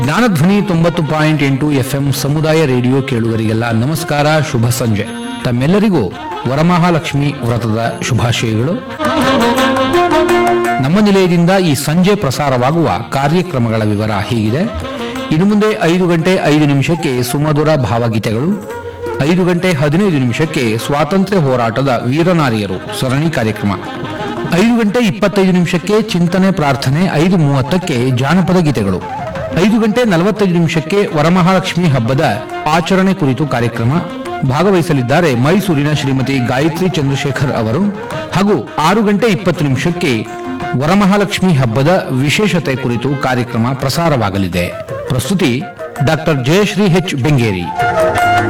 ಜ್ಞಾನಧ್ವನಿ ತೊಂಬತ್ತು ಪಾಯಿಂಟ್ ಎಂಟು ಎಫ್ಎಂ ಸಮುದಾಯ ರೇಡಿಯೋ ಕೇಳುಗರಿಗೆಲ್ಲ ನಮಸ್ಕಾರ ಶುಭ ಸಂಜೆ ತಮ್ಮೆಲ್ಲರಿಗೂ ವರಮಹಾಲಕ್ಷ್ಮಿ ವ್ರತದ ಶುಭಾಶಯಗಳು ನಮ್ಮ ನಿಲಯದಿಂದ ಈ ಸಂಜೆ ಪ್ರಸಾರವಾಗುವ ಕಾರ್ಯಕ್ರಮಗಳ ವಿವರ ಹೀಗಿದೆ ಇನ್ನು ಮುಂದೆ ಐದು ಗಂಟೆ ಐದು ನಿಮಿಷಕ್ಕೆ ಸುಮಧುರ ಭಾವಗೀತೆಗಳು ಐದು ಗಂಟೆ ಹದಿನೈದು ನಿಮಿಷಕ್ಕೆ ಸ್ವಾತಂತ್ರ್ಯ ಹೋರಾಟದ ವೀರನಾರಿಯರು ಸರಣಿ ಕಾರ್ಯಕ್ರಮ ಐದು ಗಂಟೆ ಇಪ್ಪತ್ತೈದು ನಿಮಿಷಕ್ಕೆ ಚಿಂತನೆ ಪ್ರಾರ್ಥನೆ ಐದು ಮೂವತ್ತಕ್ಕೆ ಜಾನಪದ ಗೀತೆಗಳು ಐದು ಗಂಟೆ ನಲವತ್ತೈದು ನಿಮಿಷಕ್ಕೆ ವರಮಹಾಲಕ್ಷ್ಮಿ ಹಬ್ಬದ ಆಚರಣೆ ಕುರಿತು ಕಾರ್ಯಕ್ರಮ ಭಾಗವಹಿಸಲಿದ್ದಾರೆ ಮೈಸೂರಿನ ಶ್ರೀಮತಿ ಗಾಯತ್ರಿ ಚಂದ್ರಶೇಖರ್ ಅವರು ಹಾಗೂ ಆರು ಗಂಟೆ ಇಪ್ಪತ್ತು ನಿಮಿಷಕ್ಕೆ ವರಮಹಾಲಕ್ಷ್ಮಿ ಹಬ್ಬದ ವಿಶೇಷತೆ ಕುರಿತು ಕಾರ್ಯಕ್ರಮ ಪ್ರಸಾರವಾಗಲಿದೆ ಪ್ರಸ್ತುತಿ ಡಾಕ್ಟರ್ ಜಯಶ್ರೀ ಎಚ್ ಬೆಂಗೇರಿ